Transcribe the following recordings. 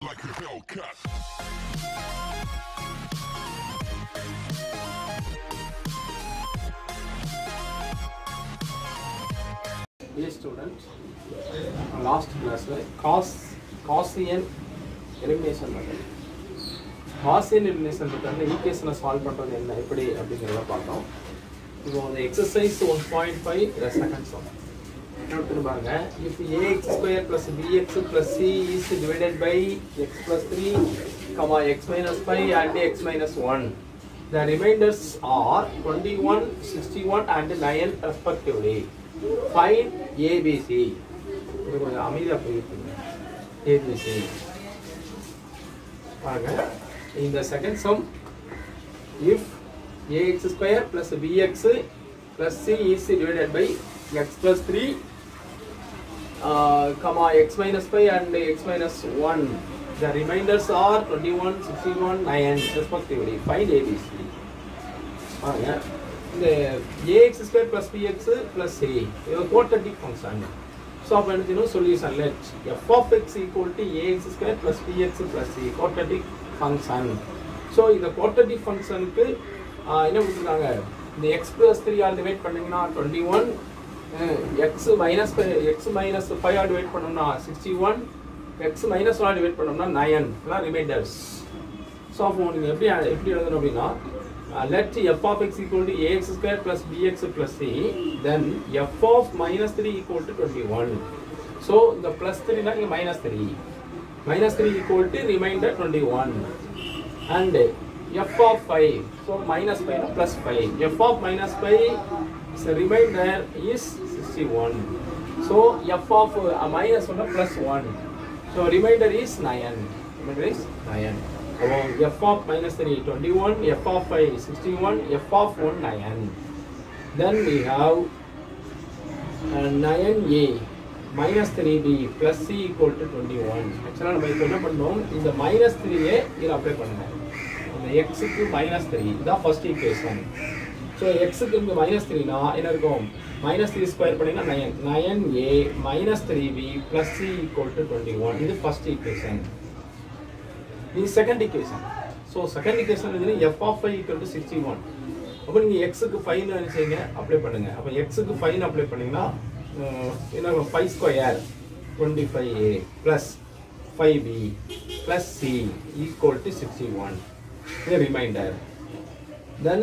like a Hellcat. Dear student, last classல cos Gaussian elimination method Gaussian elimination method ஈக்குவேஷனை solve பண்றது என்ன எப்படி அப்படிங்கிறத பார்த்தோம் இப்போ அந்த exercise one point five second sum என்ன பாருங்க if a x square plus b x plus c is divided by x plus three comma x minus five and x minus one The remainders are 21, 61 and 9 respectively. Find ABC. இது கொஞ்சம் அமைதியாக போயிருக்குங்க ABC. பாருங்க இந்த second sum if a x square plus b x plus c is divided by x plus three comma x minus 5 and x minus 1. The remainders are 21, 61, 9 respectively. Find ABC. பாருங்க இந்த ax square plus bx plus c இது ஒரு quadratic function. So அப்போ என்ன செய்யணும் solution let f of x equal to a x square plus b x plus c quadratic function so இந்த quadratic ஃபங்க்ஷனுக்கு என்ன கொடுத்துருக்காங்க இந்த x plus three all divide பண்ணீங்கன்னா twenty one x minus x minus five all divide பண்ணோம்னா sixty one x minus one divide பண்ணோம்னா nine இதெல்லாம் remainders so அப்போ நீங்கள் எப்படி எப்படி எழுதணும் அப்படின்னா let f of x equal to a x square plus b x plus C then f of minus three equal to twenty one so இந்த plus த்ரீனா இங்கே minus three minus three equal to remainder twenty one and f of five so minus ஃபைவ்னா plus five f of minus five is remainder is sixty one so f of minus ஒன்று plus one so remainder is nine remainder is nine அப்போ f of minus three twenty one f of five sixty one f of one nine then we have nine a minus three b plus c equal to twenty one ஆக்சுவலாக நம்ம இப்போ என்ன பண்ணோம் இந்த minus த்ரீயே இதில் apply பண்ணுங்க இந்த எக்ஸுக்கு மைனஸ் த்ரீ இதான் ஃபர்ஸ்ட் ஈக்குவேஷன் ஸோ எக்ஸுக்கு இங்கே மைனஸ் த்ரீனா என்ன இருக்கும் மைனஸ் த்ரீ ஸ்கொயர் பண்ணிங்கன்னா nine nine a minus three b plus c equal to twenty one இது ஃபர்ஸ்ட் ஈக்குவேஷன் இது second equation so second equation வந்து f of five equal to sixty one அப்போ நீங்கள் எக்ஸுக்கு ஃபைன் செய்யுங்க அப்ளை பண்ணுங்க அப்போ எக்ஸுக்கு ஃபைன் அப்ளை பண்ணீங்கன்னா என்ன five square twenty five a plus five b plus c equal to sixty one இது remainder then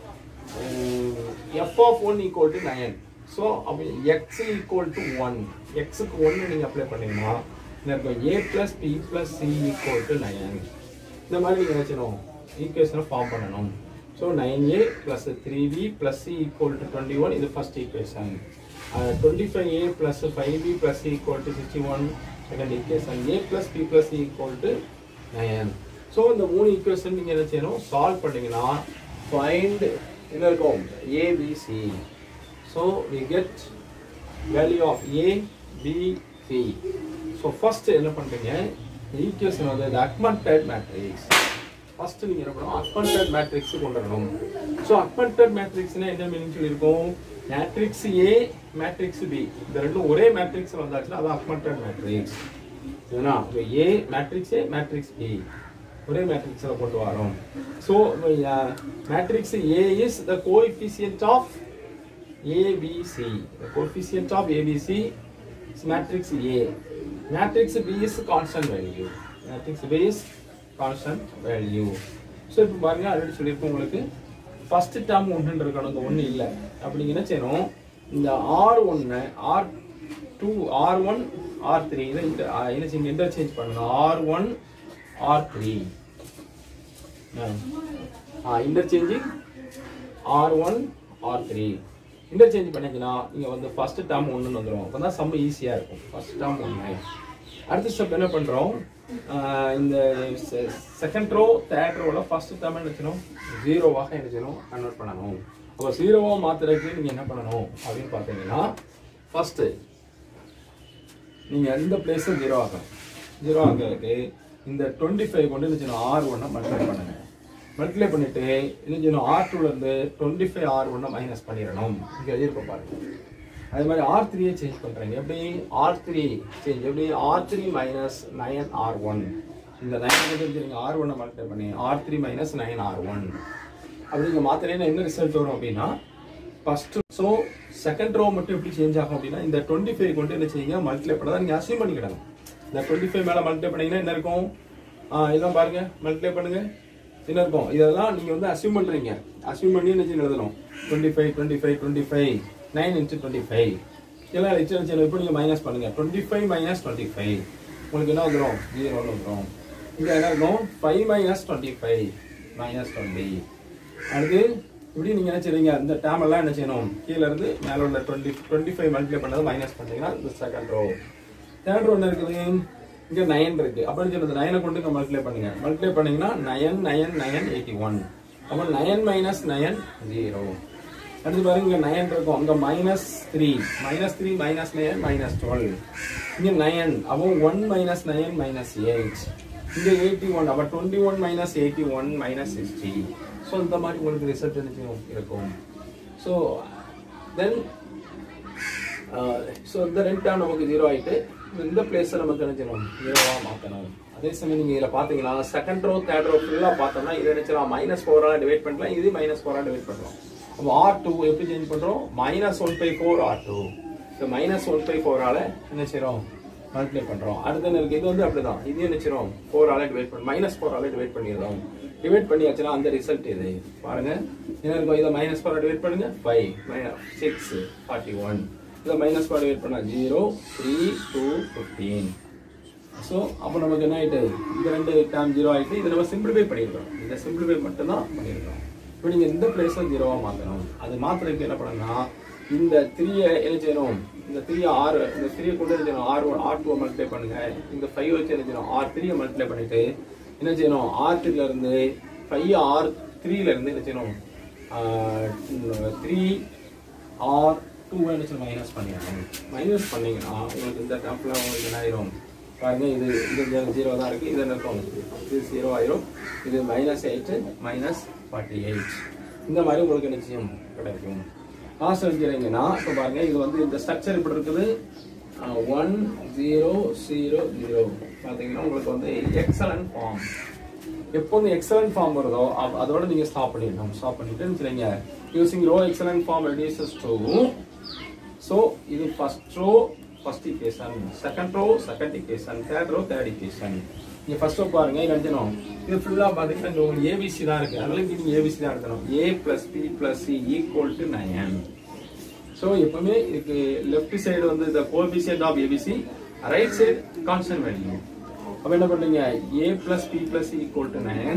f of one equal to nine so அப்போ எக்ஸ் ஈக்குவல் டு ஒன் எக்ஸுக்கு ஒன்று நீங்கள் அப்ளை பண்ணீங்கன்னா என்ன இருக்கும் a plus b plus c equal to nine இந்த மாதிரி நீங்கள் வச்சுக்கணும் ஈக்குவேஷனை ஃபார்ம் பண்ணணும் so nine a plus three b plus c equal to twenty one இது first equation twenty five a plus five b plus c equal to sixty one second equation a plus b plus c equal to nine so இந்த மூணு equation நீங்கள் என்ன செய்யணும் solve பண்ணீங்கன்னா find என்ன இருக்கும் a b c so we get value of a b c so first என்ன பண்ணுறீங்க ஈக்குவேஷன் வந்து இந்த அக்மெண்டட் மேட்ரிக்ஸ் ஃபர்ஸ்ட் நீங்கள் என்ன பண்ணணும் அக்மெண்டட் மேட்ரிக்ஸ் கொண்டு வரணும் ஸோ அக்மெண்டட் மேட்ரிக்ஸ்னா என்ன மீனிங் சொல்லியிருக்கோம் மேட்ரிக்ஸ் ஏ மேட்ரிக்ஸ் பி இந்த ரெண்டும் ஒரே மேட்ரிக்ஸ் வந்தாச்சுன்னா அது அக்மெண்டட் மேட்ரிக்ஸ் சரிங்களா a matrix a matrix b ஒரே மேட்ரிக்ஸில் கொண்டு வரோம் so matrix a is the coefficient of a b c the coefficient of a b c is matrix a matrix B is constant value matrix B is constant value so இப்போ பாருங்க already சொல்லியிருக்கோம் உங்களுக்கு first term ஒன்று இருக்கணும் இங்கே ஒன்று இல்லை அப்படி என்ன செய்யணும் இந்த ஆர் ஒன்று r two r one r three இதை inter- ஆ, என்ன செய்யணும் இன்டர்சேஞ்ச் பண்ணணும் r one r three interchanging r one r three interchange பண்ணிங்கன்னா நீங்கள் வந்து ஃபர்ஸ்ட் டேர்ம் ஒன்றுன்னு வந்துடும் அப்போ தான் சம்ம ஈஸியாக இருக்கும் ஃபர்ஸ்ட் டேர்ம் ஒன்று அடுத்த ஸ்டெப் என்ன பண்ணுறோம் இந்த செகண்ட் ரோ தேர்ட் ரோவில் ஃபர்ஸ்ட் டேர்ம் என்ன செய்யணும் ஜீரோவாக என்ன செய்யணும் கன்வெர்ட் பண்ணணும் அப்போ ஜீரோவாக மாற்றுறதுக்கு நீங்கள் என்ன பண்ணணும் அப்படின்னு பார்த்தீங்கன்னா ஃபஸ்ட்டு நீங்கள் எந்த பிளேஸும் ஜீரோ ஆகணும் ஜீரோ ஆகிறதுக்கு இந்த டுவெண்ட்டி ஃபைவ் கொண்டு என்ன செய்யணும் ஆர் ஒன்னை மல்டிப்ளை பண்ணுங்க மல்டிப்ளை பண்ணிட்டு என்ன செய்யணும் ஆர் டூலேருந்து டுவெண்ட்டி ஃபைவ் ஆர் ஒன்னை மைனஸ் பண்ணிடணும் இங்கே எழுதியிருக்கோம் பாருங்க அதே மாதிரி ஆர் த்ரீயை சேஞ்ச் பண்ணுறீங்க எப்படி ஆர் த்ரீ சேஞ்ச் எப்படி r three minus nine R one இந்த நைன் கொண்டு நீங்கள் ஆர் ஒன்னை மல்டிப்ளை பண்ணி r three minus nine R one அப்படி நீங்கள் மாற்றினீங்கன்னா என்ன ரிசல்ட் வரும் அப்படின்னா ஃபர்ஸ்ட் ஸோ செகண்ட் ரோ மட்டும் எப்படி சேஞ்ச் ஆகும் அப்படின்னா இந்த டுவெண்ட்டி ஃபைவ் கொண்டு என்ன செய்யுங்க மல்டிப்ளை பண்ணதான் நீங்கள் அசியூம் பண்ணிக்கிடணும் இந்த டுவெண்ட்டி ஃபைவ் மேலே மல்டிப்ளை பண்ணீங்கன்னா என்ன இருக்கும் ஆ, இதெல்லாம் பாருங்க மல்டிப்ளை பண்ணுங்க என்ன இருக்கும் இதெல்லாம் நீங்கள் வந்து அசியூம் பண்ணுறீங்க அசியூம் பண்ணி என்ன செய்யணும் எழுதணும் twenty five twenty five twenty five nine into twenty five எல்லாம் வச்சு வச்சு இப்போ நீங்கள் மைனஸ் பண்ணுங்க twenty five minus twenty five உங்களுக்கு என்ன வந்துடும் ஜீரோன்னு வந்துடும் இங்கே என்ன இருக்கும் five minus twenty five minus twenty அடுத்து இப்படி நீங்கள் என்ன செய்றீங்க இந்த டேம் எல்லாம் என்ன செய்யணும் கீழே இருந்து மேலே உள்ள டுவெண்ட்டி டுவெண்ட்டி ஃபைவ் மல்டிப்ளை பண்ணதை மைனஸ் பண்ணீங்கன்னா இந்த செகண்ட் ரோ தேர்ட் ரோ என்ன இருக்குது இங்கே நயன் இருக்கு அப்படின்னு சொல்லுது நயனை கொண்டு இங்கே மல்டிப்ளை பண்ணுங்க மல்டிப்ளை பண்ணீங்கன்னா nine nine nine eighty one அப்போ நயன் மைனஸ் நயன் ஜீரோ அடுத்து பாருங்க இங்க நயன் இருக்கும் அங்க minus three minus three minus nine minus twelve இங்க நயன் அப்போ one minus nine minus eight இங்க எயிட்டி ஒன் அப்போ twenty one minus eighty one minus sixty so இந்த மாதிரி உங்களுக்கு ரிசல்ட் என்ன செய்யும் இருக்கும் ஸோ தென் ஸோ இந்த ரெண்டு டேம் நமக்கு ஜீரோ ஆயிட்டு இந்த பிளேஸை நமக்கு என்ன செய்யணும் ஜீரோவாக மாற்றணும் அதே சமயம் நீங்கள் இதில் பார்த்தீங்கன்னா செகண்ட் ரோ தேர்ட் ரோ ஃபுல்லாக பார்த்தோம்னா இதை நினைச்சலாம் மைனஸ் ஃபோரால் டிவைட் பண்ணலாம் இது மைனஸ் ஃபோரால் டிவைட் பண்ணுறோம் அப்போ ஆர் டூ எப்படி சேஞ்ச் பண்ணுறோம் minus one by four R two இந்த மைனஸ் ஒன் பை ஃபோரால் என்ன செய்கிறோம் மல்டிப்ளை பண்ணுறோம் அடுத்து என்ன இருக்கு இது வந்து அப்படிதான் இது என்ன செய்கிறோம் ஃபோரால் டிவைட் பண்ணி மைனஸ் ஃபோரால் டிவைட் பண்ணிடுறோம் டிவைட் பண்ணியாச்சுன்னா அந்த ரிசல்ட் இது பாருங்க என்ன இருக்கும் இதை மைனஸ் ஃபோரால் டிவைட் பண்ணுங்க five minus six forty one இதை மைனஸ் ஃபோர் டிவைட் பண்ணால் zero three two fifteen so அப்போ நமக்கு என்ன ஆயிட்டு இந்த ரெண்டு டேம் ஜீரோ ஆயிட்டு இதை நம்ம சிம்பிளிஃபை பண்ணியிருக்கோம் இந்த சிம்பிளிஃபை மட்டும் தான் பண்ணியிருக்கோம் இப்போ நீங்கள் இந்த பிளேஸில் ஜீரோவாக மாற்றணும் அது மாற்றுறதுக்கு என்ன பண்ணணும்னா இந்த த்ரீயை என்ன செய்யணும் இந்த த்ரீ ஆறு இந்த த்ரீயை கொண்டு என்ன செய்யணும் ஆர் ஒன் ஆர் டூவை மல்டிப்ளை பண்ணுங்க இந்த ஃபைவ் வச்சு என்ன செய்யணும் ஆர் த்ரீயை மல்டிப்ளை பண்ணிட்டு என்ன செய்யணும் ஆர் த்ரீல இருந்து ஃபைவ் ஆர் த்ரீல இருந்து என்ன செய்யணும் த்ரீ ஆர் டூ என்ன செய்யணும் மைனஸ் பண்ணிடணும் மைனஸ் பண்ணீங்கன்னா உங்களுக்கு இந்த டேம்ப்ல உங்களுக்கு என்ன ஆயிரும் பாருங்க இது இது ஜீரோ தான் இருக்கு இது என்ன இருக்கும் இது ஜீரோ ஆயிரும் இது minus eight minus forty eight இந்த மாதிரி உங்களுக்கு என்ன செய்யும் கிடைக்கும் லாஸ்ட் வச்சுக்கிறீங்கன்னா இப்போ பாருங்க இது வந்து இந்த ஸ்ட்ரக்சர் இப்படி இருக்குது ஒன் ஜீரோ ஜீரோ ஜீரோ பார்த்தீங்கன்னா உங்களுக்கு வந்து எக்ஸலன்ட் ஃபார்ம் எப்போது எக்ஸலன்ட் ஃபார்ம் வருதோ அப்- அதோட நீங்க ஸ்டாப் பண்ணிடணும் ஸ்டாப் பண்ணிட்டு வச்சுருங்க using row echelon form reduces to so இது first row first equation second row second equation third row third equation நீங்க ஃபர்ஸ்ட் ரோ பாருங்க இது எழுதணும் இது ஃபுல்லா பாத்தீங்கன்னா இங்க உங்களுக்கு ஏபிசி தான் இருக்கு அதனால இங்க நீங்க ஏபிசி தான் எழுதணும் a plus b plus c equal to nine so எப்பவுமே இதுக்கு லெஃப்ட் சைடு வந்து இந்த coefficient of a b c right side constant value அப்போ என்ன பண்றீங்க a plus b plus equal to nine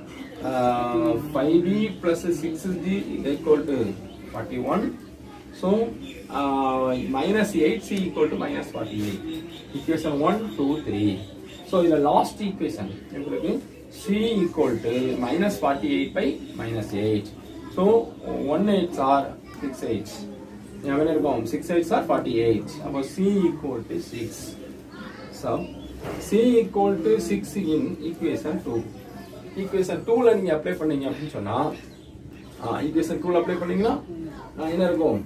five b plus six g equal to forty one so minus eight c equal to minus forty eight equation one two three so இதில் last equation உங்களுக்கு c equal to minus forty eight by minus eight so one eights are six eights எவ்வளோ இருக்கும் six eights are forty eight அப்போ c equal to six sum c equal to 6 in equation 2 equation 2 ல நீங்க apply பண்ணீங்க அப்படின்னு சொன்னா equation 2 ல apply பண்ணீங்கன்னா ஆ, என்ன இருக்கும்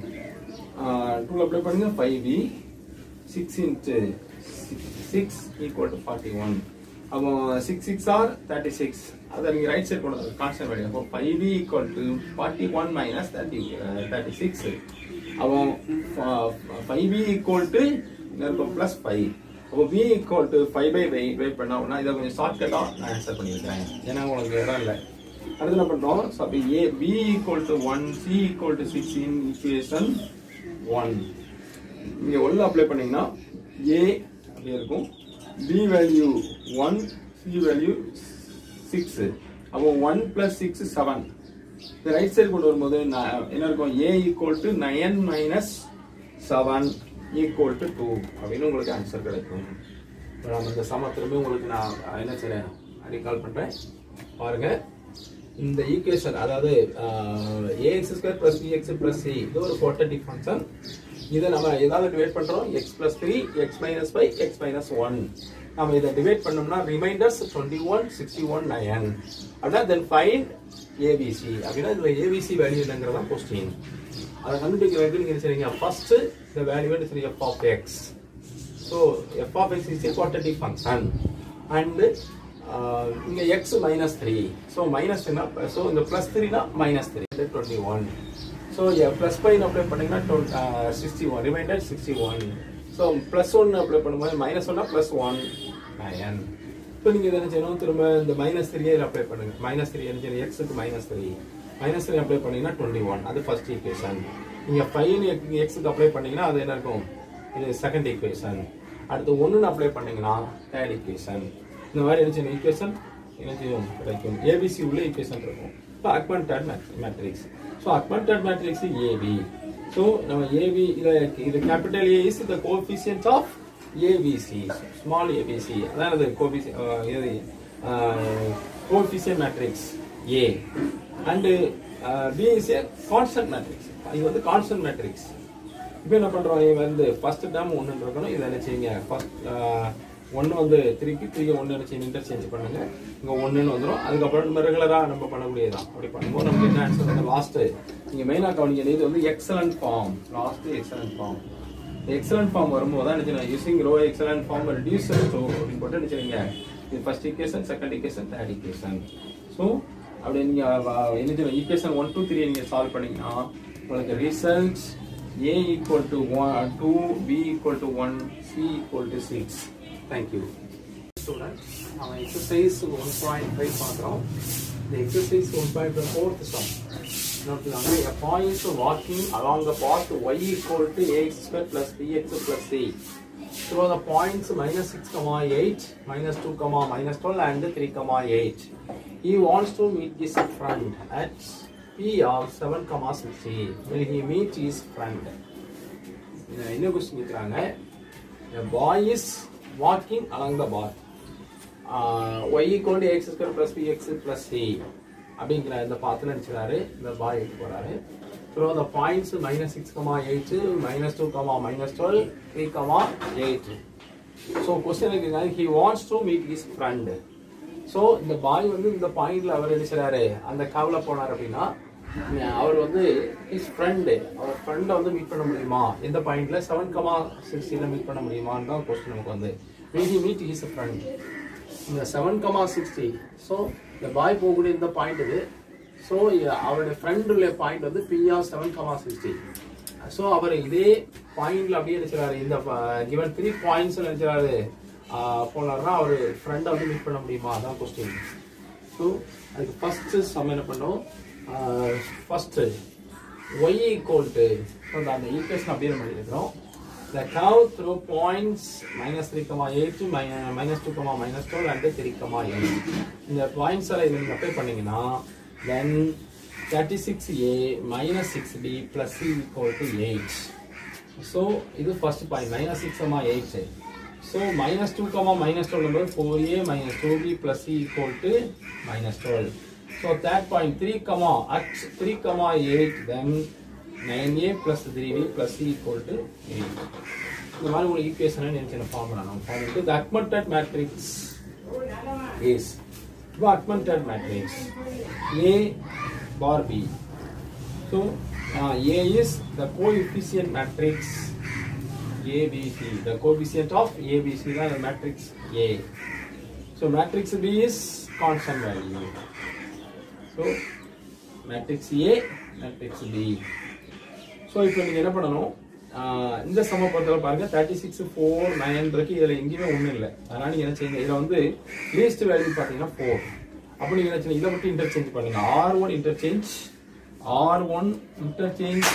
2 ல அப்ளை பண்ணுங்க 5b 6 into 6 equal to 41 அப்போ 6 6 ஆர் 36 அதை நீங்க ரைட் சைடு கொண்டு கான்ஸ்டன்ட் வேல்யூ அப்போ 5b equal to 41 minus 30 uh, 36 அப்போ 5b equal to என்ன இருக்கும் plus 5 அப்போ b equal to 5 by by by பண்ணோம்னா இதை கொஞ்சம் ஷார்ட்கட்டா நான் ஆன்சர் பண்ணியிருக்கேன் ஏன்னா உங்களுக்கு இடம் இல்லை அடுத்து என்ன பண்றோம் ஸோ அப்போ ஏ b equal to 1 c equal to 6 in equation 1 இங்க ஒன்று அப்ளை பண்ணீங்கன்னா a அப்படியே இருக்கும் b வேல்யூ 1 c வேல்யூ 6 அப்போ 1 plus 6 7 இந்த ரைட் சைடு கொண்டு வரும்போது ந- என்ன இருக்கும் a equal to 9 minus 7 equal to 2 அப்படின்னு உங்களுக்கு ஆன்சர் கிடைக்கும் இப்போ நம்ம இந்த சம திரும்பி உங்களுக்கு நான் என்ன செய்றேன் ரீகால் பண்றேன் பாருங்க இந்த ஈக்குவேஷன் அதாவது a x square plus b x plus c இது ஒரு குவாட்ரட்டிக் ஃபங்க்ஷன் இதை நம்ம ஏதாவது டிவைட் பண்றோம் x plus three x minus five x minus one நம்ம இதை டிவைட் பண்ணோம்னா remainders twenty one sixty one nine அப்படின்னா தென் ஃபைண்ட் ஏபிசி அப்படின்னா இதுல ஏபிசி வேல்யூ என்னங்கிறதா கொஸ்டின் அதை கண்டுபிடிக்கிறதுக்கு நீங்க என்ன செய்றீங்க ஃபர்ஸ்ட் இந்த வேல்யூ என்ன செய்றீங்க f of x So f of x is a quadratic function and இங்கே x minus three so minus என்ன ஸோ இந்த ப்ளஸ் த்ரீனா minus three twenty one so plus five apply பண்ணிங்கன்னா twenty sixty one remainder sixty one so plus one apply பண்ணும்போது minus ஒன்னா plus one nine இப்போ நீங்கள் என்ன செய்யணும் திரும்ப இந்த மைனஸ் த்ரீயே அப்ளை பண்ணுங்க மைனஸ் த்ரீ என்ன செய்யணும் எக்ஸுக்கு minus three minus three apply பண்ணீங்கன்னா டுவெண்ட்டி ஒன் அது ஃபர்ஸ்ட் ஈக்குவேஷன் நீங்கள் ஃபைவ் எக்ஸுக்கு அப்ளை பண்ணீங்கன்னா அது என்ன இருக்கும் இது செகண்ட் ஈக்குவேஷன் அடுத்து ஒன்றுன்னு அப்ளை பண்ணீங்கன்னா தேர்ட் ஈக்குவேஷன் இந்த மாதிரி என்ன செய்யணும் ஈக்குவேஷன் என்ன செய்யும் கிடைக்கும் ஏபிசி உள்ள ஈக்குவேஷன் இருக்கும் இப்போ augmented matrix so augmented matrix AB so நம்ம ஏபி இதை இது capital A is the coefficient of ABC small ABC அதாவது கோபிசி இது coefficient matrix A and B is a constant matrix இது வந்து கான்ஸ்டன்ட் மேட்ரிக்ஸ் இப்போ என்ன பண்றோம் இது வந்து ஃபர்ஸ்ட் டேம் ஒன்று இருக்கணும் இதை என்ன செய்யுங்க ஃபர்ஸ்ட் ஒன்று வந்து த்ரீக்கு த்ரீ ஒன்று என்ன செய்யுங்க இன்டர்சேஞ்ச் பண்ணுங்க இங்கே ஒன்றுன்னு வந்துடும் அதுக்கப்புறம் நம்ம ரெகுலராக நம்ம பண்ணக்கூடியதான் அப்படி பண்ணும்போது நமக்கு என்ன ஆன்சர் வந்து லாஸ்ட்டு நீங்கள் மெயினாக கவனிக்க இது வந்து echelon form last echelon form echelon form வரும்போது தான் என்ன using row echelon form reduce to அப்படின்னு போட்டு என்ன செய்யுங்க இது first equation second equation third equation so அப்படி நீங்கள் என்ன செய்யணும் ஈக்குவேஷன் ஒன் டூ த்ரீ நீங்கள் சால்வ் பண்ணீங்கன்னா உங்களுக்கு result a equal to 1, 2, b equal to 1, c equal to 6. Thank you. Students, நம்ம exercise 1.5 பார்க்குறோம் இந்த exercise 1.5 fourth sum நோட்டுதாங்க a point walking along the path y equal to ax square plus bx plus c through the points minus 6 comma 8 minus 2 comma minus 12 and 3 comma 8 he wants to meet his friend at p of 7 comma 60 will he meet his friend இத என்ன question கேட்குறாங்க the boy is walking along the path uh, y equal to x square plus bx plus c அப்படிங்கிற இந்த பாத்தில் நினைச்சாரு இந்த boy எடுத்து போறாரு so the points minus six comma eight minus two comma minus twelve three comma eight so question இருக்குங்க he wants to meet his friend so இந்த boy வந்து இந்த பாயிண்ட்ல அவர் என்ன செய்றாரு அந்த கவலை போனார் அப்படின்னா அவர் வந்து ஹிஸ் ஃப்ரெண்டு அவர் ஃப்ரெண்டை வந்து மீட் பண்ண முடியுமா எந்த பாயிண்ட்ல செவன் கமா சிக்ஸ்டியில் மீட் பண்ண முடியுமான்னு தான் கொஸ்டின் நமக்கு வந்து will he meet his friend இந்த செவன் கமா சிக்ஸ்டி ஸோ இந்த பாய் போகக்கூடிய இந்த பாயிண்ட் இது ஸோ அவருடைய ஃப்ரெண்டுடைய பாயிண்ட் வந்து பிஆ செவன் கமா சிக்ஸ்டி ஸோ அவர் இதே பாயிண்ட்ல அப்படியே நினைச்சாரு இந்த கிவன் த்ரீ பாயிண்ட்ஸ் நினைச்சாரு போனார்னா அவர் ஃப்ரெண்டை வந்து மீட் பண்ண முடியுமா அதான் கொஸ்டின் ஸோ அதுக்கு ஃபர்ஸ்ட் சம் என்ன பண்ணோம் ஃபர்ஸ்ட் ஒய் ஈக்குவல் டு அந்த ஈக்குவேஷன் அப்படியே நம்ம எழுதுறோம் the curve through points minus 3 comma 8 mi- minus 2 comma minus 12 and 3 comma 8 இந்த பாயிண்ட்ஸ் எல்லாம் நீங்க அப்ளை பண்ணீங்கன்னா then 36a minus 6b plus c equal to 8 so இது first point minus 6 comma 8 so minus 2 comma minus 12 number 4a minus 2b plus c equal to minus 12 so that point 3 comma at 3 comma 8 then 9a plus 3b plus c equal to 8 இந்த மாதிரி ஒரு ஈக்குவேஷனை நினைச்சு form பண்ணணும் form பண்ணிட்டு the augmented matrix is the augmented matrix a bar b so uh, a is the coefficient matrix abc the coefficient of abc தான் the matrix a so matrix b is constant value so matrix a matrix b so இப்போ நீங்கள் என்ன பண்ணணும் ஆஹ் இந்த சம பொறுத்தவரை பாருங்க thirty six four nine இருக்கு இதில் எங்கேயுமே ஒன்றும் இல்லை அதனால நீங்கள் என்ன செய்யுங்க இதில் வந்து லீஸ்ட் வேல்யூ பார்த்தீங்கன்னா ஃபோர் அப்போ நீங்கள் என்ன செய்யுங்க இதை மட்டும் இன்டர்சேஞ்ச் பண்ணுங்க R one interchange R one interchange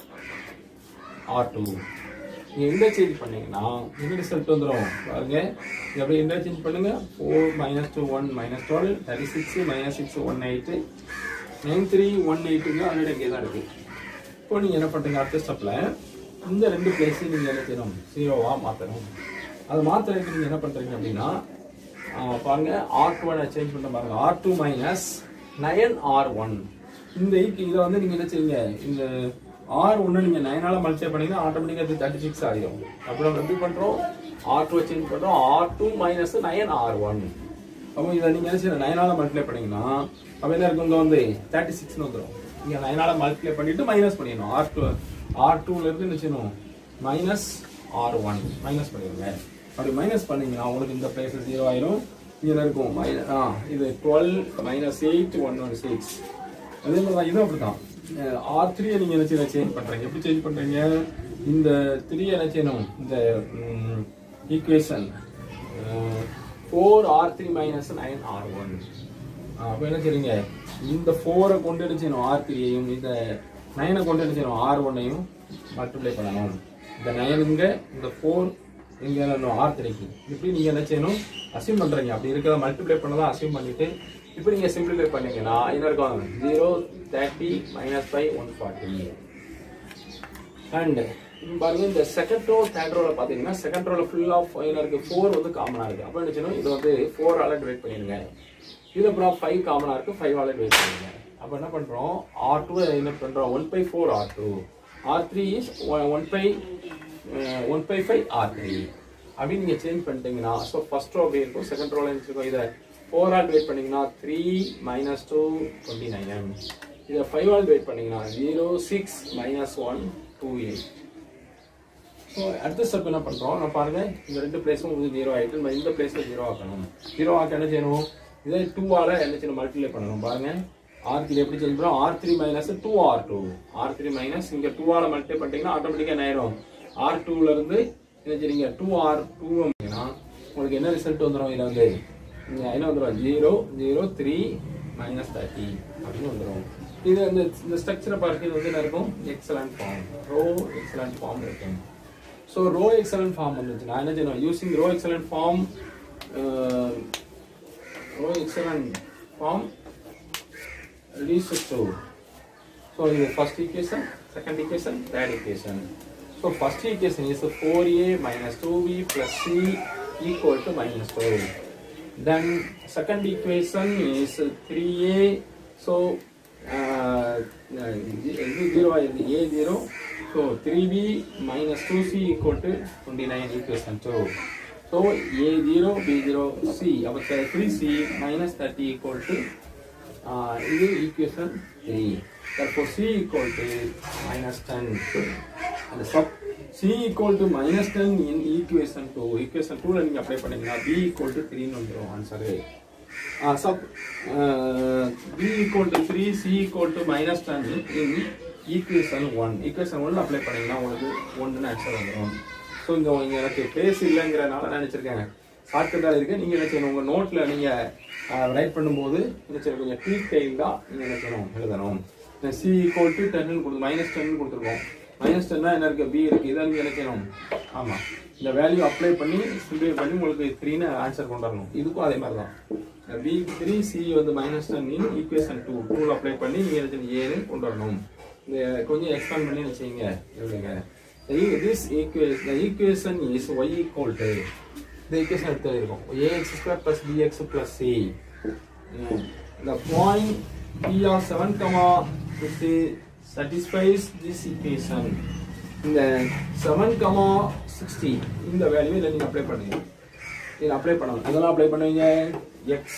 R two நீங்கள் இன்டர்சேஞ்ச் பண்ணீங்கன்னா என்ன ரிசல்ட் வந்துடும் பாருங்க இது அப்படியே இன்டர்சேஞ்ச் பண்ணுங்க four minus two one minus twelve thirty six minus six one eight nine three one எயிட்டுங்க ஆல்ரெடி இங்கே தான் இருக்குது இப்போ நீங்கள் என்ன பண்ணுறீங்க அடுத்த ஸ்டெப்பில் இந்த ரெண்டு பிளேஸையும் நீங்கள் என்ன செய்யணும் ஜீரோவாக மாற்றணும் அதை மாற்றுறதுக்கு நீங்கள் என்ன பண்ணுறீங்க அப்படின்னா ஆஹ் பாருங்க ஆர் டூ சேஞ்ச் பண்ண பாருங்க R two minus nine R one இந்த ஈக்கு இதை வந்து நீங்கள் என்ன செய்யுங்க இந்த ஆர் ஒன்று நீங்கள் நயனால மல்டிப்ளை பண்ணீங்கன்னா ஆட்டோமேட்டிக்காக இது தேர்ட்டி சிக்ஸ் ஆகிடும் அப்புறம் நம்ம எப்படி பண்ணுறோம் ஆர் டூ சேஞ்ச் பண்ணுறோம் R two minus nine R one அப்போ இதை நீங்கள் என்ன செய்யணும் நயனால மல்டிப்ளை பண்ணீங்கன்னா அப்போ என்ன இருக்கும் இங்கே வந்து தேர்ட்டி சிக்ஸ்னு வந்துடும் இங்கே நயனால மல்டிப்ளை பண்ணிட்டு மைனஸ் பண்ணிடணும் ஆர் டூ ஆர் டூலேருந்து என்ன செய்யணும் மைனஸ் ஆர் ஒன் மைனஸ் பண்ணிடுங்க அப்படி மைனஸ் பண்ணீங்கன்னா உங்களுக்கு இந்த பிளேஸ் ஜீரோ ஆயிரும் இங்க என்ன இருக்கும் மைனஸ் ஆ இது twelve minus eight one one six அதே மாதிரி தான் இதுவும் அப்படிதான் ஆர் த்ரீயை நீங்கள் என்ன செய்ய சேஞ்ச் பண்ணுறீங்க எப்படி சேஞ்ச் பண்ணுறீங்க இந்த த்ரீ என்ன செய்யணும் இந்த equation four R three minus nine R one அப்போ என்ன செய்றீங்க இந்த ஃபோரை கொண்டு என்ன செய்யணும் ஆர் த்ரீயையும் இந்த நைனை கொண்டு என்ன செய்யணும் ஆர் ஒன்னையும் மல்டிப்ளை பண்ணணும் இந்த நைனுங்க இந்த ஃபோர் இங்கே ஆர் த்ரீக்கு இப்படி நீங்கள் என்ன செய்யணும் அசியூம் பண்ணுறீங்க அப்படி இருக்கிறத மல்டிப்ளை பண்ணதான் அசியூம் பண்ணிட்டு இப்போ நீங்கள் சிம்பிளிஃபை பண்ணீங்கன்னா என்ன இருக்கும் zero thirty minus five one forty and பாருங்க இந்த செகண்ட் ரோ தேர்ட் ரோல பாத்தீங்கன்னா செகண்ட் ரோல ஃபுல் ஆஃப் என்ன இருக்கு ஃபோர் வந்து காமனா இருக்கு அப்போ என்ன செய்யணும் இது வந்து ஃபோர் ஆல டிவைட் பண்ணிடுங்க இது அப்புறம் ஃபைவ் காமனா இருக்கு ஃபைவ் ஆல டிவைட் பண்ணிடுங்க அப்போ என்ன பண்றோம் ஆர் டூ என்ன பண்றோம் one by four R two R three is one by one by five R three அப்படின்னு நீங்க சேஞ்ச் பண்ணிட்டீங்கன்னா ஸோ ஃபர்ஸ்ட் ரோ அப்படி இருக்கும் செகண்ட் ரோல வச்சுருக்கோம் இதை ஃபோர் ஆல் டிவைட் பண்ணீங்கன்னா three minus two twenty nine இதை ஃபைவ் ஆல் டிவைட் பண்ணீங்கன்னா zero six minus one two eight so அடுத்த ஸ்டெப் என்ன பண்ணுறோம் நான் பாருங்க இந்த ரெண்டு பிளேஸும் வந்து ஜீரோ ஆகிட்டு நம்ம இந்த பிளேஸில் ஜீரோ ஆக்கணும் ஜீரோ ஆக்க என்ன செய்யணும் இதே டூவால் என்ன செய்யணும் மல்டிப்ளை பண்ணணும் பாருங்க ஆர் த்ரீ எப்படி சேஞ்ச் பண்ணுறோம் R three minus two R two R three minus இங்கே டூவால் மல்டிப்ளை பண்ணிட்டீங்கன்னா ஆட்டோமேட்டிக்காக என்ன ஆயிரும் ஆர் டூலேருந்து என்ன செய்றீங்க டூ ஆர் டூ அப்படின்னா உங்களுக்கு என்ன ரிசல்ட் வந்துடும் இதில் வந்து இங்க என்ன வந்துடும் zero zero three minus thirty அப்படின்னு வந்துடும் இது அந்த இந்த ஸ்ட்ரக்சரை பார்க்க இது வந்து என்ன இருக்கும் echelon form row echelon form இருக்கும் ஸோ ரோ எக்ஸலண்ட் ஃபார்ம் வந்துச்சு நான் என்ன செய்யணும் using row echelon form row echelon form reduces to so இது first equation second equation third equation so first equation is 4a minus 2b plus c equal to minus 2 then second equation is 3a so uh, இது zero ஆயிருது a zero so 3b minus 2c equal to 29 equation 2 so a 0 b 0 c அப்ப 3c minus 30 equal to uh, இது equation 3 therefore c equal to minus 10 and sub c equal to minus 10 in equation 2 equation 2 ல நீங்க apply பண்ணீங்கன்னா b equal to 3 னு வந்துரும் answer sub uh, b equal to 3 c equal to minus 10 in equation 1 equation 1 ல apply பண்ணீங்கன்னா உங்களுக்கு 1 னு answer வந்துரும் ஸோ இங்க இங்க எனக்கு பேஸ் இல்லைங்கிறனால நான் நினைச்சிருக்கேன் ஷார்ட்கட்டாக இருக்கு நீங்க என்ன செய்யணும் உங்க நோட்ல நீங்க ரைட் பண்ணும்போது என்ன செய்யணும் கொஞ்சம் டீக் டைல்டா நீங்க என்ன செய்யணும் எழுதணும் சி ஈக்குவல் டு டென் கொடுத்து மைனஸ் டென் கொடுத்துருக்கோம் மைனஸ் டென்னா என்ன இருக்கு பி இருக்கு இதை நீங்க என்ன செய்யணும் ஆமா இந்த வேல்யூ அப்ளை பண்ணி சிம்பிளை பண்ணி உங்களுக்கு த்ரீன்னு ஆன்சர் கொண்டு வரணும் இதுக்கும் அதே மாதிரி தான் பி த்ரீ சி வந்து மைனஸ் டென் ஈக்குவேஷன் டூ டூல அப்ளை பண்ணி நீங்க என்ன செய்யணும் ஏன்னு கொண்டு வரணும் இந்த கொஞ்சம் எக்ஸ்பேண்ட் பண்ணி வச்சுங்க எழுதுங்க The e- this equation, the equation is y equal to the equation எடுத்து இருக்கும் ax square plus bx plus c. Uh, The point p of 7 comma 50 satisfies this equation. இந்த 7 comma 60 இந்த வேல்யூ இதில் நீங்கள் அப்ளை பண்ணுங்க இதில் அப்ளை பண்ணணும் இதெல்லாம் அப்ளை பண்ணுவீங்க x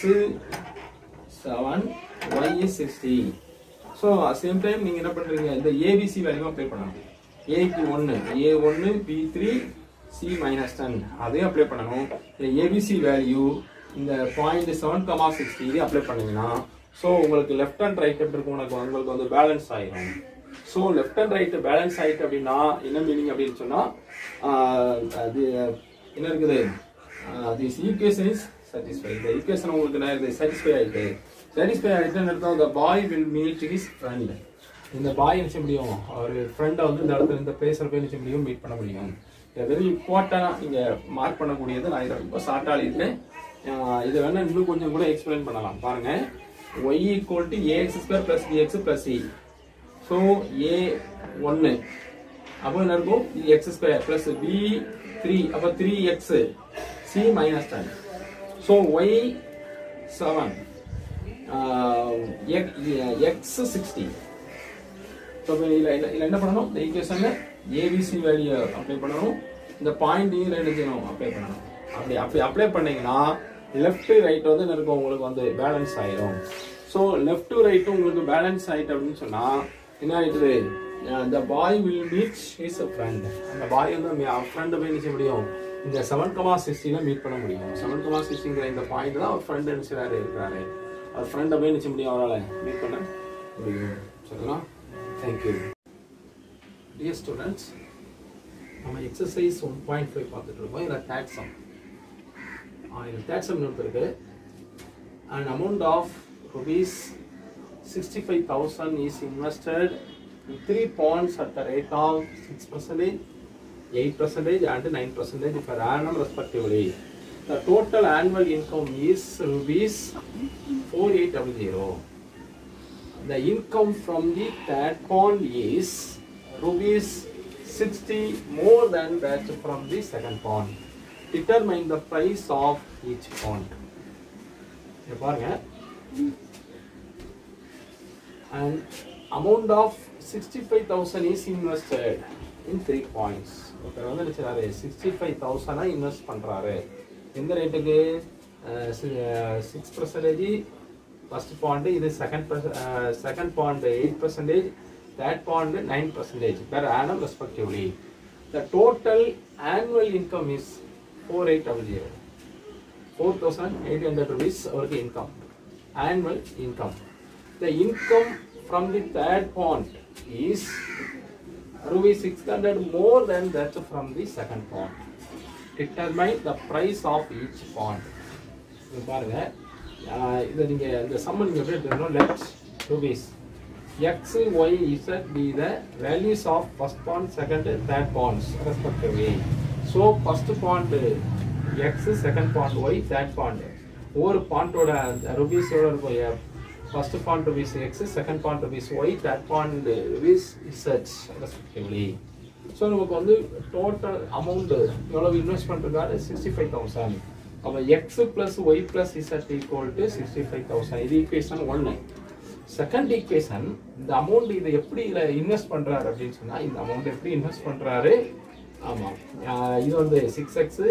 7 y is 60 so same time நீங்கள் என்ன பண்ணுறீங்க இந்த ஏபிசி வேல்யூ அப்ளை பண்ணணும் ஏக்கு ஒன்று ஏ ஒன்று b three c minus ten அதையும் அப்ளை பண்ணணும் இந்த ஏபிசி வேல்யூ இந்த பாயிண்ட் செவன் கமா சிக்ஸ்டி இது அப்ளை பண்ணீங்கன்னா ஸோ உங்களுக்கு லெஃப்ட் அண்ட் ரைட் எப்படி இருக்கும் உனக்கு உங்களுக்கு வந்து பேலன்ஸ் ஆயிரும் so left and right balance ஆயிட்டு அப்படின்னா என்ன மீனிங் அப்படின்னு சொன்னால் அது என்ன இருக்குது திஸ் ஈக்குவேஷன் இஸ் சாட்டிஸ்ஃபை இந்த ஈக்குவேஷன் உங்களுக்கு என்ன இருக்குது சாட்டிஸ்ஃபை ஆயிட்டு சாட்டிஸ்ஃபை ஆயிட்டுன்னு அர்த்தம் the boy will meet his friend இந்த பாய் என்ன செய்ய முடியும் அவர் ஃப்ரெண்டை வந்து இந்த இடத்துல இந்த பிளேஸில் போய் என்ன செய்ய முடியும் மீட் பண்ண முடியும் வெரி இம்பார்ட்டண்டாக நீங்கள் மார்க் பண்ணக்கூடியது நான் இதை ரொம்ப ஷார்ட்டாக எழுதிட்டேன் ஆஹ் இதை வேணா இன்னும் கொஞ்சம் கூட எக்ஸ்பிளைன் பண்ணலாம் பாருங்க y equal to a x square plus b x plus c so a ஒன்று அப்போ என்ன இருக்கும் x square plus b three அப்போ three x c minus ten so y seven x sixty so இதில் இதில் என்ன பண்ணணும் இந்த ஈக்குவேஷனில் ஏபிசி வேல்யூ அப்ளை பண்ணணும் இந்த பாயிண்ட் இதில் என்ன செய்யணும் அப்ளை பண்ணணும் அப்படி அப்படி அப்ளை பண்ணீங்கன்னா லெஃப்ட் ரைட் வந்து என்ன இருக்கும் உங்களுக்கு வந்து பேலன்ஸ் ஆயிரும் ஸோ லெஃப்ட் ரைட்டும் உங்களுக்கு பேலன்ஸ் ஆயிட்டு அப்படின்னு சொன்னால் என்ன ஆயிடுது the boy will meet his friend அந்த பாய் வந்து ஃப்ரெண்டை போய் என்ன செய்ய முடியும் இந்த செவன் கமா சிக்ஸ்டியில் மீட் பண்ண முடியும் செவன் கமா சிக்ஸ்டிங்கிற இந்த பாயிண்ட் தான் அவர் ஃப்ரெண்ட் என்ன செய்றாரு இருக்கிறாரு அவர் ஃப்ரெண்டை போய் என்ன செய்ய முடியும் அவரால் மீட் பண்ண முடியும் சரிங்களா தேங்க்யூ டியர் ஸ்டூடெண்ட்ஸ் நம்ம எக்ஸசைஸ் ஒன் பாயிண்ட் ஃபைவ் பார்த்துட்டு இருக்கோம் இதில் தேட் சம் இதில் தேட் சம் இன்னொரு இருக்கு an amount of rupees 65,000 is invested in three bonds at the rate of 6 percentage, 8 percentage and 9 percentage per annum respectively. The total annual income is rupees 4800. The income from the third bond is rupees 60 more than that from the second bond. Determine the price of each bond. இங்க பாருங்க and amount of 65000 is invested in three points ஒருத்தர் வந்து நினைச்சாரு sixty five தௌசண்டாக invest பண்ணுறாரு எந்த ரேட்டுக்கு six percentage first bond இது second second bond eight percentage third bond nine percentage per annum respectively the total annual income is four eight double zero four thousand eight hundred rupees அவருக்கு income annual income the income from the third bond is rupees 600 more than that from the second pond. Determine the price of each pond. இது பாருங்க ஆஹ் இதை நீங்க இந்த சம்ம நீங்க எப்படி எடுத்துக்கணும் let rupees x y z be the values of first bond second third bonds respectively so first bond x second bond y third bond ஒவ்வொரு பாண்டோட ருபீஸ் எவ்வளோ இருக்கும் first bond rupees x second bond rupees y third bond rupees z respectively so நமக்கு வந்து total amount எவ்வளோ investment இருக்காரு sixty five thousand அப்போ x plus Y plus z equal to sixty five thousand இது equation ஒன்று second equation இந்த amount இதை எப்படி இதில் இன்வெஸ்ட் பண்ணுறாரு அப்படின்னு சொன்னால் இந்த அமௌண்ட் எப்படி இன்வெஸ்ட் பண்ணுறாரு ஆமாம் இது வந்து சிக்ஸ் எக்ஸு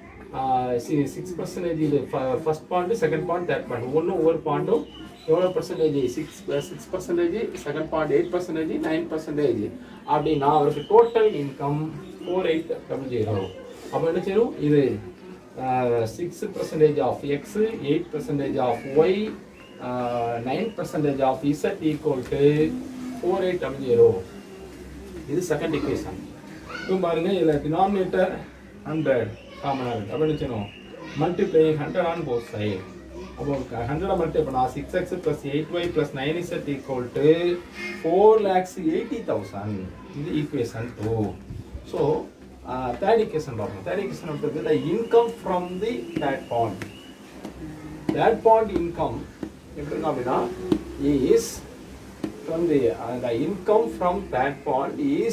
சிக்ஸ் பர்சன்டேஜ் இது first point second point third point ஒன்று ஒவ்வொரு பாயிண்ட்டும் எவ்வளோ percentage six six percentage second point eight percentage nine percentage அப்படின்னா அவருக்கு total income four eight double zero அப்போ என்ன செய்யும் இது six percentage of X eight percentage of Y nine percentage of Z equal to four eight double zero இது second equation இப்போ பாருங்க இதில் டினாமினேட்டர் ஹண்ட்ரட் காமனாக இருக்குது அப்படின்னு வச்சுக்கணும் multiplying hundred on both side அப்போ ஹண்ட்ரட் மல்டிப்ளை பண்ணா six x plus eight Y plus nine Z equal to four lakhs eighty thousand இது equation two so third equation பார்ப்போம் தேர்ட் ஈக்குவேஷன் எடுத்தது the income from the third bond third bond income எப்படி இருக்கும் அப்படின்னா is from the uh, the income from that pond is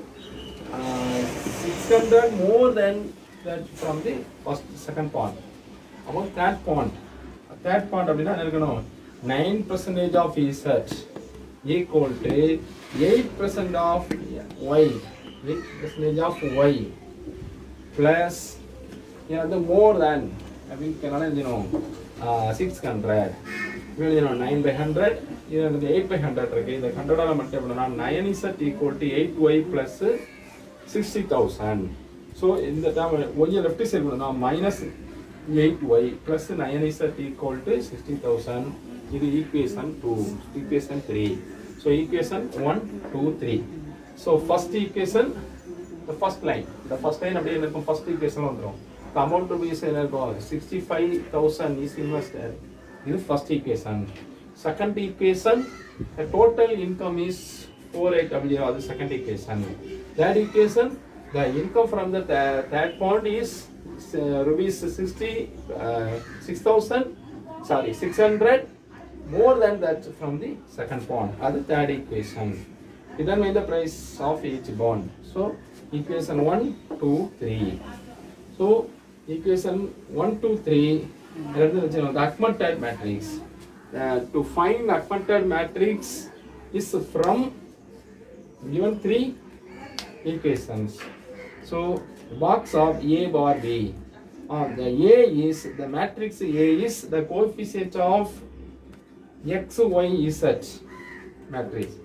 uh, 600 more than that from the first second pond about that pond that pond அப்படின்னா என்ன இருக்கணும் 9 percentage of research equal to 8 percent of y 8 percentage of y plus இது வந்து more than அப்படின்னு என்ன எழுதணும் six hundred எழுதணும் nine by hundred இது வந்து எயிட் பை ஹண்ட்ரட் இருக்கு இந்த ஹண்ட்ரடால மட்டும் எப்படின்னா nine Z equal to eight y plus sixty thousand so இந்த டேம் ஒய்யை லெஃப்ட் சைடு பண்ணா minus eight y plus nine Z equal to sixty thousand இது equation two equation three so equation one two three so first equation the first line the first line அப்படியே இருக்கும் first equation வந்துரும் the amount to be என்ன இருக்கும் 65000 is invested இது first equation second equation the total income is 4800 அது second equation third equation the income from the th- third point is uh, rupees 60 uh, 6000 sorry 600 more than that from the second bond அது third equation determine the price of each bond so equation 1 2 3 so equation 1 2 3 எடுத்து வச்சிருக்கோம் the augmented matrix uh, to find augmented matrix is from given three equations so box of a bar b uh, the a is the matrix a is the coefficient of x y z matrix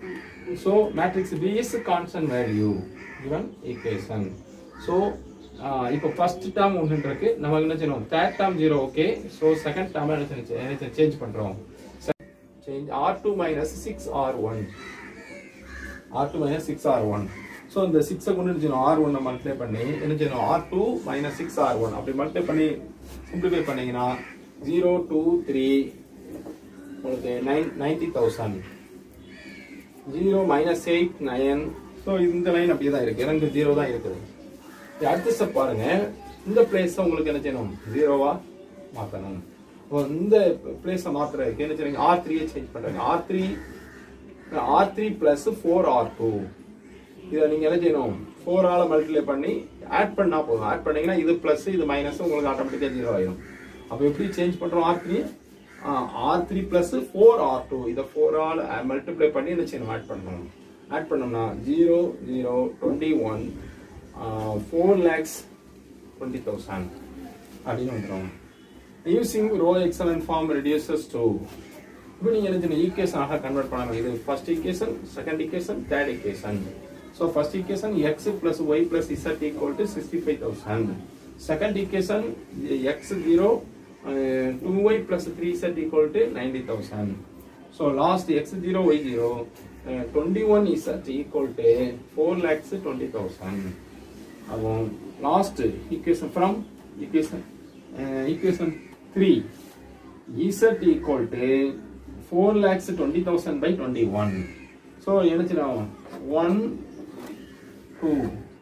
so matrix B is constant value given equation so இப்போ first term ஒன்று இருக்கு நம்ம என்ன செய்யணும் third term zero okay so second term என்ன change பண்ணுறோம் change R two minus six R one R two minus six R one so இந்த சிக்ஸை கொண்டு என்ன செய்யணும் ஆர் ஒன்னை மல்டிப்ளை பண்ணி என்ன செய்யணும் R two minus six R one அப்படி மல்டிப்ளை பண்ணி சிம்பிளிஃபை பண்ணீங்கன்னா ஜீரோ டூ த்ரீ உங்களுக்கு nine ninety thousand zero minus eight nine so இந்த லைன் அப்படியே தான் இருக்கு எனக்கு ஜீரோ தான் இருக்குது இது அடுத்த ஸ்டெப் பாருங்க இந்த பிளேஸ் உங்களுக்கு என்ன செய்யணும் ஜீரோவா மாற்றணும் இப்போ இந்த பிளேஸை மாத்துறதுக்கு என்ன செய்யணும் ஆர் த்ரீயை சேஞ்ச் பண்றாங்க R three R three plus four R two இதை நீங்க என்ன செய்யணும் ஃபோர் ஆல மல்டிப்ளை பண்ணி ஆட் பண்ணா போதும் ஆட் பண்ணீங்கன்னா இது பிளஸ் இது மைனஸ் உங்களுக்கு ஆட்டோமேட்டிக்காக ஜீரோ ஆயிடும் அப்போ எப்படி சேஞ்ச் பண்றோம் R three R three plus four R two இதை ஃபோர் ஆல் மல்டிப்ளை பண்ணி என்ன செய்யணும் ஆட் பண்ணணும் ஆட் பண்ணோம்னா zero zero twenty one four lakhs twenty thousand அப்படின்னு வந்துடும் using row echelon form reduces to இப்போ நீங்கள் என்ன செய்யணும் ஈக்குவேஷனாக கன்வெர்ட் பண்ணணும் இது first equation second equation third equation so first equation x plus y plus z equal to sixty five thousand second equation x zero two Y plus three Z equal to ninety thousand so last X zero Y zero twenty one Z equal to four lakhs twenty thousand அப்போ last equation from equation equation three Z equal to four lakhs twenty thousand by twenty one so என்ன செய்யணும் one two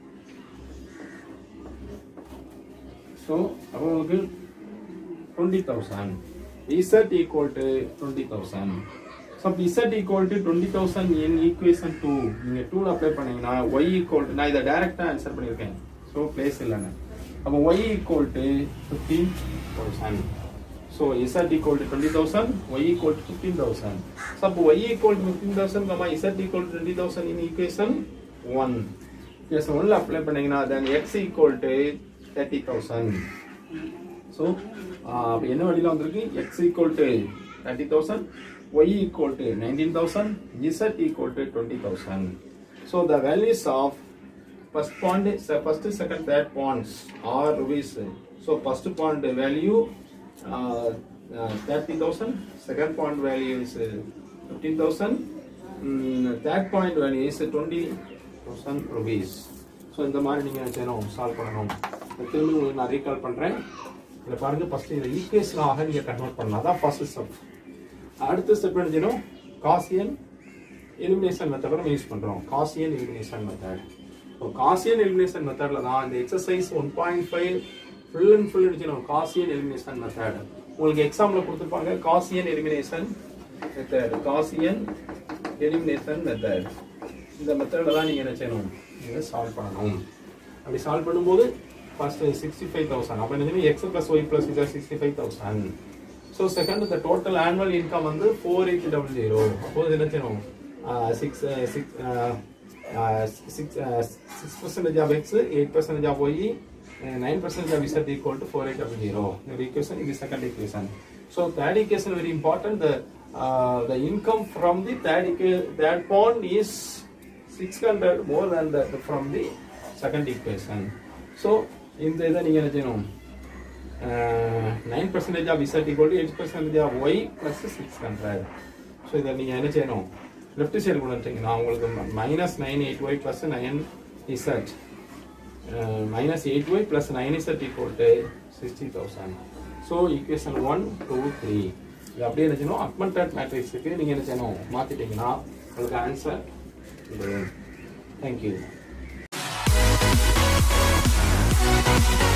so அப்போ உங்களுக்கு twenty thousand Z equal to twenty thousand so அப்போ Z equal to twenty thousand in equation two நீங்கள் டூவில் apply பண்ணீங்கன்னா Y equal to நான் இதை டேரெக்டாக ஆன்சர் பண்ணியிருக்கேன் ஸோ பிளேஸ் இல்லைன்னு அப்போ Y equal to fifteen thousand so Z equal to twenty thousand Y equal to fifteen thousand so அப்போ Y equal to fifteen thousand comma Z equal to twenty thousand in equation one equation ஒன்ல apply பண்ணீங்கன்னா then X equal to thirty thousand so என்ன வழியில் வந்திருக்கு X equal to thirty thousand Y equal to nineteen thousand Z equal to twenty thousand so the values of first pond se- first second third ponds are rupees so first pond value uh, uh, 30000 second pond value is uh, 15000 mm, third point value is 20000 rupees so இந்த மாதிரி நீங்கள் என்ன செய்யணும் solve பண்ணணும் இதை திரும்பி உங்களுக்கு நான் ரீகால் பண்ணுறேன் இதில் பாருங்க ஃபர்ஸ்ட் இதை ஈக்குவேஷனாக நீங்கள் கன்வெர்ட் பண்ணலாம் தான் ஃபர்ஸ்ட் ஸ்டெப் அடுத்த ஸ்டெப் என்ன செய்யணும் காசியன் எலிமினேஷன் மெத்தடை நம்ம யூஸ் பண்ணுறோம் Gaussian elimination method so Gaussian elimination மெத்தடில் தான் இந்த exercise one point five full and full எடுக்கணும் காசியன் எலிமினேஷன் மெத்தட் உங்களுக்கு எக்ஸாமில் கொடுத்துருப்பாங்க Gaussian elimination method Gaussian elimination method இந்த மெத்தடில் தான் நீங்கள் என்ன செய்யணும் இதை சால்வ் பண்ணணும் அப்படி சால்வ் பண்ணும்போது ஃபர்ஸ்ட் சிக்ஸ்டி ஃபைவ் தௌசண்ட் அப்போ என்ன X plus Y plus Z sixty five thousand so second இந்த டோட்டல் ஆனுவல் இன்கம் வந்து ஃபோர் எயிட் டபுள் ஜீரோ அப்போது என்ன செய்யணும் six six six six percentage of X eight percentage of Y nine percentage of Z equal to four eight double zero இந்த equation இது second equation so third equation very important the the income from the third equa- third pond is 600 more than the from the second equation so இந்த இதை நீங்க என்ன செய்யணும் nine percentage of Z equal to eight percentage of Y plus six hundred so இதை நீங்கள் என்ன செய்யணும் left side கொண்டு வந்துட்டீங்கன்னா உங்களுக்கு minus nine eight Y plus nine Z minus eight Y plus nine Z equal to sixty thousand so equation one two three இது அப்படியே என்ன செய்யணும் அக்மெண்டட் மேட்ரிக்ஸுக்கு நீங்கள் என்ன செய்யணும் மாற்றிட்டீங்கன்னா உங்களுக்கு ஆன்சர் தேங்க்யூ